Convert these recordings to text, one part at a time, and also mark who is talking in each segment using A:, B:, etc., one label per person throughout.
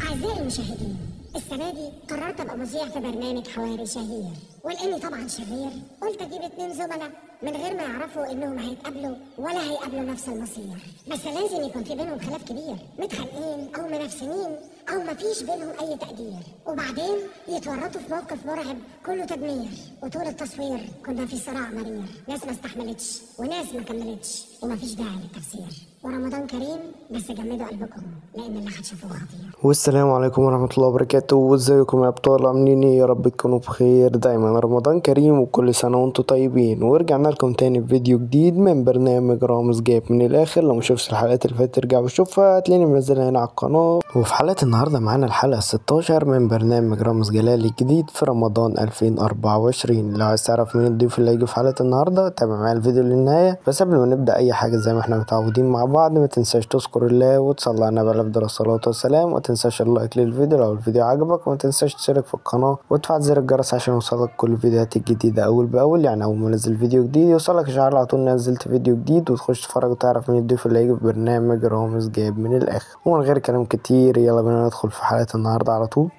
A: أعزائي المشاهدين السنة دي قررت أبقى مذيع في برنامج حواري شهير ولأني طبعا شرير قلت أجيب اتنين زملاء من غير ما يعرفوا إنهم هيتقابلوا ولا هيقابلوا نفس المصير بس لازم يكون في بينهم خلاف كبير متخانقين أو منافسين أو مفيش بينهم أي تقدير وبعدين يتورطوا في موقف مرعب كله تدمير وطول التصوير كنا في صراع مرير ناس ما استحملتش وناس ما كملتش ومفيش داعي للتفسير ورمضان كريم بس جمدوا قلبكم لأن اللي هتشوفوه خطير
B: والسلام عليكم ورحمة الله وبركاته وازيكم يا ابطال عاملين ايه يا رب تكونوا بخير دايما رمضان كريم وكل سنة وانتم طيبين ورجعنا لكم تاني بفيديو جديد من برنامج رامز جايب من الاخر لو مشوفتش الحلقات اللي فاتت ارجع وشوفها هتلاقيني منزلها هنا على القناة وفي حلقة النهاردة معانا الحلقة 16 من برنامج رامز جلالي الجديد في رمضان 2024 لو عايز تعرف مين الضيف اللي هيجي في حلقة النهاردة تابع معايا الفيديو للنهاية بس قبل ما نبدأ أي حاجة زي ما احنا متعودين مع بعض ما تنساش تذكر الله وتصلي على النبي عليه أفضل الصلاة والسلام وما تنساش اللايك للفيديو لو الفيديو عجبك وما تنساش تشترك في القناة وتفعل زر الجرس عشان يوصلك كل الفيديوهات الجديدة أول بأول يعني أول ما انزل فيديو جديد يوصلك إشعار على طول نزلت فيديو جديد وتخش تتفرج وتعرف مين الضيف اللي هيجي في برنامج رامز جايب من الآخر ومن غير كلام كتير يلا بينا ندخل في حلقة النهاردة على طول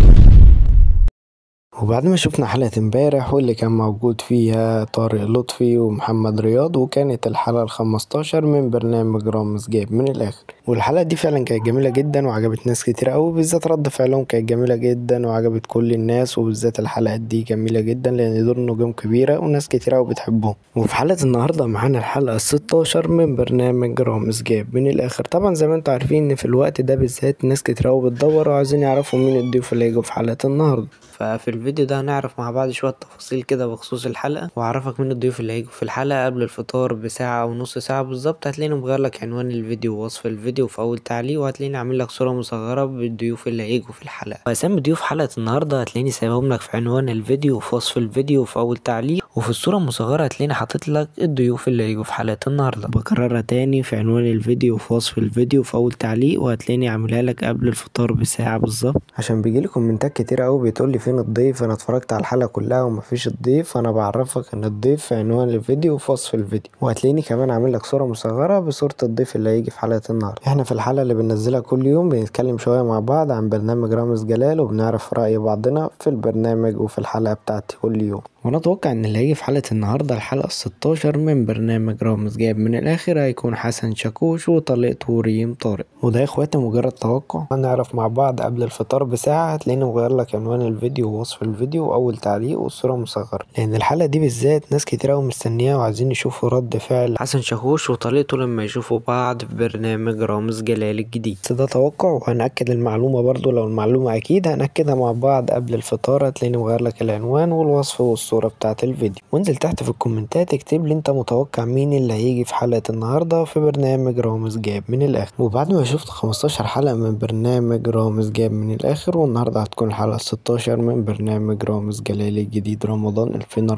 B: وبعد ما شفنا حلقة امبارح واللي كان موجود فيها طارق لطفي ومحمد رياض وكانت الحلقة الخمستاشر من برنامج رامز جايب من الآخر والحلقة دي فعلا كانت جميلة جدا وعجبت ناس كتير أوي بالذات رد فعلهم كانت جميلة جدا وعجبت كل الناس وبالذات الحلقات دي جميلة جدا لأن دول نجوم كبيرة وناس كتير أوي بتحبهم وفي حلقة النهاردة معانا الحلقة الستاشر من برنامج رامز جايب من الآخر طبعا زي ما انتوا عارفين إن في الوقت ده بالذات ناس كتير أوي بتدور وعايزين يعرفوا مين الضيوف اللي هيجوا في حلقة النهاردة ففي الفيديو ده هنعرف مع بعض شوية تفاصيل كده بخصوص الحلقة وأعرفك مين الضيوف اللي هيجوا في الحلقة قبل الفطار بساعة أو نص ساعة بالظبط هتلاقيني مغيرلك عنوان الفيديو ووصف الفيديو في أول تعليق وهتلاقيني عامل لك صورة مصغرة بالضيوف اللي هيجوا في الحلقة وأسامي ضيوف حلقة النهاردة هتلاقيني سايبهم لك في عنوان الفيديو وفي وصف الفيديو وفي أول تعليق وفي الصورة المصغرة هتلاقيني حاطط لك الضيوف اللي هيجوا في حلقة النهاردة بكررها تاني في عنوان الفيديو وفي وصف الفيديو وفي أول تعليق وهتلاقيني عاملها لك قبل الفطار بساعة بالظبط عشان بيجيلي كومنتات كتير أوي بتقولي فين الضيف أنا اتفرجت على الحلقة كلها ومفيش الضيف أنا بعرفك إن الضيف في عنوان الفيديو وفي وصف الفيديو وهتلاقيني كمان عامل لك صورة مصغرة بصورة الضيف اللي هيجي في حلقة النهاردة احنا في الحلقة اللي بننزلها كل يوم بنتكلم شوية مع بعض عن برنامج رامز جلال وبنعرف رأي بعضنا في البرنامج وفي الحلقة بتاعتي كل يوم وانا اتوقع ان اللي هيجي في حلقة النهاردة الحلقة الستاشر من برنامج رامز جايب من الاخر هيكون حسن شاكوش وطليقته وريم طارق وده يا اخواتي مجرد توقع هنعرف مع بعض قبل الفطار بساعة هتلاقيني مغير لك عنوان الفيديو ووصف الفيديو واول تعليق والصورة مصغرة لان الحلقة دي بالذات ناس كتير اوي مستنياها وعايزين يشوفوا رد فعل حسن شاكوش وطليقته لما يشوفوا بعض في برنامج رامز جلال الجديد بس ده توقع وهنأكد المعلومة برضو لو المعلومة اكيد هنأكدها مع بعض قبل الفطار هتلاقيني مغير لك العنوان والوصف والصورة الصورة بتاعة الفيديو وانزل تحت في الكومنتات اكتب لي انت متوقع مين اللي هيجي في حلقة النهاردة في برنامج رامز جاب من الاخر وبعد ما شفت 15 حلقة من برنامج رامز جاب من الاخر والنهاردة هتكون الحلقة 16 من برنامج رامز جلالي الجديد رمضان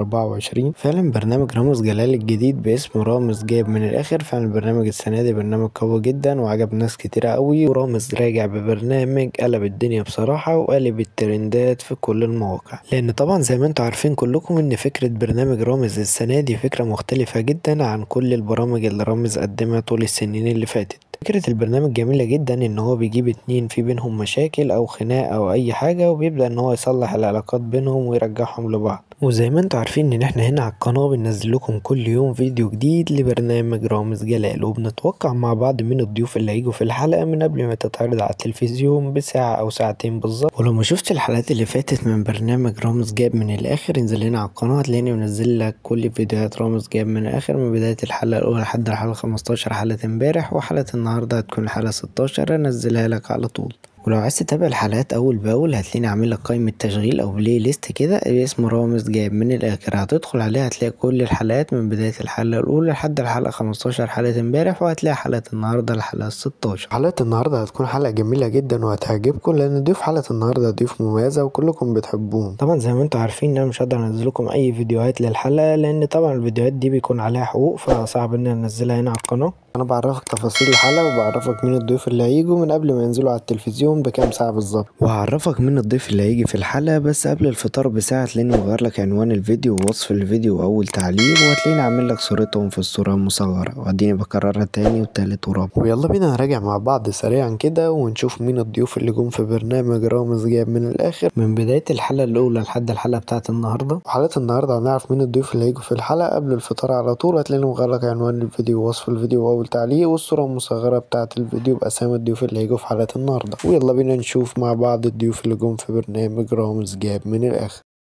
B: 2024 فعلا برنامج رامز جلالي الجديد باسم رامز جاب من الاخر فعلا البرنامج السنة دي برنامج قوي جدا وعجب ناس كتيرة قوي ورامز راجع ببرنامج قلب الدنيا بصراحة وقلب الترندات في كل المواقع لان طبعا زي ما انتوا عارفين كلكم ان فكرة برنامج رامز السنة دي فكرة مختلفة جدا عن كل البرامج اللي رامز قدمها طول السنين اللي فاتت فكرة البرنامج جميلة جدا ان هو بيجيب اتنين في بينهم مشاكل او خناق او اي حاجة وبيبدأ ان هو يصلح العلاقات بينهم ويرجعهم لبعض وزي ما انتوا عارفين ان احنا هنا على القناة بننزل لكم كل يوم فيديو جديد لبرنامج رامز جلال وبنتوقع مع بعض من الضيوف اللي هيجوا في الحلقة من قبل ما تتعرض على التلفزيون بساعة او ساعتين بالظبط ولو ما شفتش الحلقات اللي فاتت من برنامج رامز جاب من الاخر انزل هنا على القناة هتلاقيني منزل لك كل فيديوهات رامز جاب من الاخر من بداية الحلقة الاولى لحد الحلقة 15 حلقة امبارح وحلقة النهاردة هتكون الحلقة 16 انزلها لك على طول ولو عايز تتابع الحلقات اول باول هتلاقيني عامل لك قائمه تشغيل او بلاي ليست كده باسم رامز جايب من الاخر هتدخل عليها هتلاقي كل الحلقات من بدايه الحلقه الاولى لحد الحلقه 15 حلقه امبارح وهتلاقي حلقه النهارده الحلقه 16 حلقه النهارده هتكون حلقه جميله جدا وهتعجبكم لان ضيوف حلقه النهارده ضيوف مميزه وكلكم بتحبوهم طبعا زي ما انتم عارفين ان انا مش هقدر انزل لكم اي فيديوهات للحلقه لان طبعا الفيديوهات دي بيكون عليها حقوق فصعب ان انا انزلها هنا على القناه انا بعرفك تفاصيل الحلقة وبعرفك مين الضيوف اللي هيجوا من قبل ما ينزلوا على التلفزيون بكام ساعة بالظبط وهعرفك مين الضيف اللي هيجي في الحلقة بس قبل الفطار بساعة تلاقيني مغير لك عنوان الفيديو ووصف الفيديو واول تعليق وهتلاقيني عامل لك صورتهم في الصورة المصغرة واديني بكررها تاني وتالت ورابع ويلا بينا نراجع مع بعض سريعا كده ونشوف مين الضيوف اللي جم في برنامج رامز جاب من الاخر من بداية الحلقة الاولى لحد الحلقة بتاعت النهاردة وحلقة النهاردة هنعرف مين الضيوف اللي هيجوا في الحلقة قبل الفطار على طول هتلاقيني مغير لك عنوان الفيديو ووصف الفيديو واول تعليق والصورة المصغرة بتاعة الفيديو بأسامي الضيوف اللي هيجوا في حلقة النهاردة ويلا بينا نشوف مع بعض الضيوف اللي جم في برنامج رامز جاب من الآخر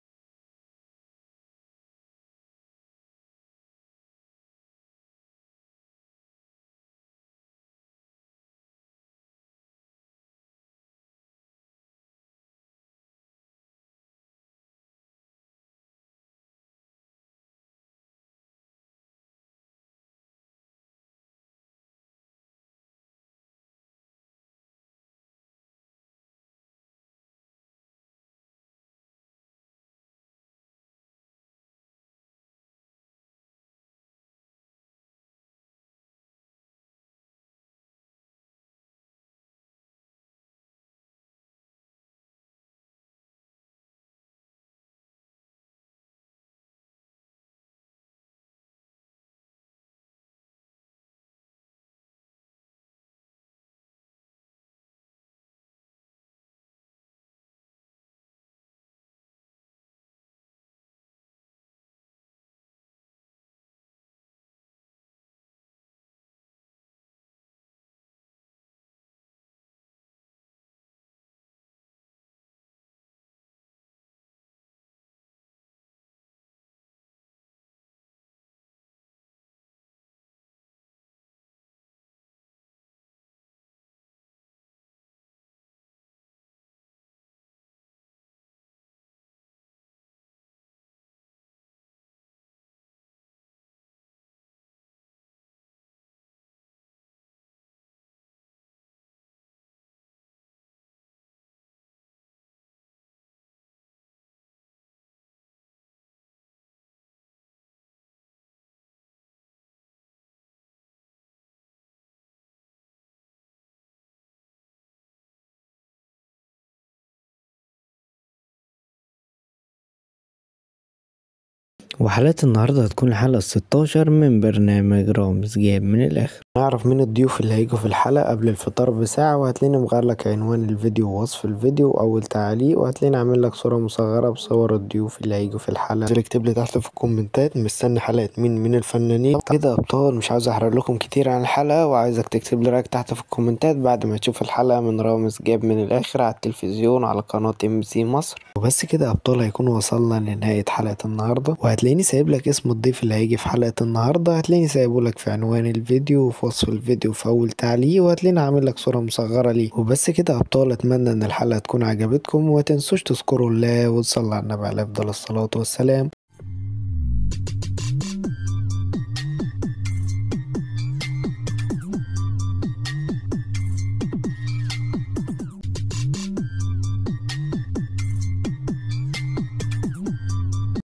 B: وحلقة النهاردة هتكون الحلقة الستاشر من برنامج رامز جاب من الآخر نعرف مين الضيوف اللي هيجوا في الحلقة قبل الفطار بساعة وهتلاقيني مغير لك عنوان الفيديو ووصف الفيديو وأول تعليق وهتلاقيني عامل لك صورة مصغرة بصور الضيوف اللي هيجوا في الحلقة نزل اكتب لي تحت في الكومنتات مستني حلقة مين من الفنانين كده أبطال مش عاوز أحرق لكم كتير عن الحلقة وعايزك تكتب لي رأيك تحت في الكومنتات بعد ما تشوف الحلقة من رامز جاب من الآخر على التلفزيون على قناة ام سي مصر وبس كده أبطال هيكون وصلنا لنهاية حلقة النهاردة وهتلاقيني سايب لك اسم الضيف اللي هيجي في حلقة النهاردة هتلاقيني سايبه لك في عنوان الفيديو وفي وصف الفيديو في أول تعليق وهتلاقيني عامل لك صورة مصغرة ليه وبس كده أبطال أتمنى إن الحلقة تكون عجبتكم ومتنسوش تذكروا الله وتصلوا على النبي عليه أفضل الصلاة والسلام